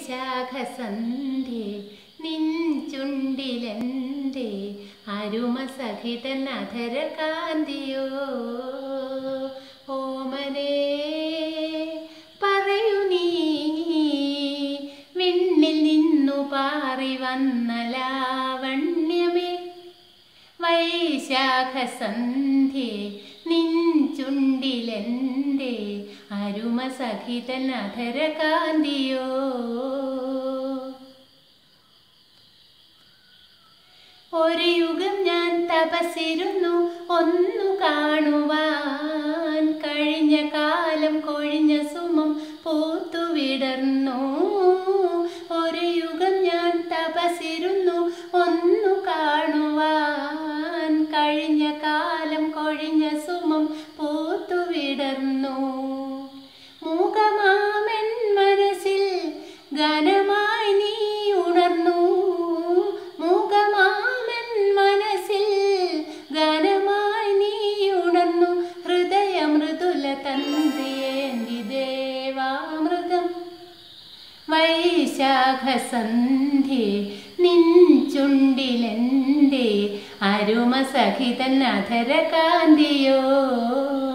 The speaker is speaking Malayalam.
വൈശാഖസന്ധ്യേ നിൻ ചുണ്ടിലെൻ്റെ അരുമ സഹിതൻ അധര കാന്തിയോ ഓമനേ പറയൂ നീ വിണ്ണിൽ നിന്നു പാറി വന്ന ലാവണ്യമേ വൈശാഖസന്ധ്യേ നിൻ ചുണ്ടിലെൻ്റെ അരുമ സഹിതൻ അധര കാന്തിയോ ഒരു യുഗം ഞാൻ തപസിരുന്നു ഒന്നു കാണുവാൻ കഴിഞ്ഞ കാലം കൊഴിഞ്ഞ സുമം പൂത്തുവിടർന്നു ഒരു യുഗം ഞാൻ തപസിരുന്നു ഒന്നു കാണുവാൻ കഴിഞ്ഞ കാലം കൊഴിഞ്ഞ സുമം പൂത്തുവിടർന്നു മൂകമാമൻ മനസ്സിൽ ഗാനമായി നീ ഉണർന്നു മൂകമാമൻ മനസ്സിൽ ഗാനമായി നീ ഉണർന്നു ഹൃദയ മൃദുല തന്ത്രിയേന്തി ദേവാമൃതം വൈശാഖസന്ധ്യേ നിൻ ചുണ്ടിലെൻ്റെ അരുമ സഹിതൻ അധര കാന്തിയോ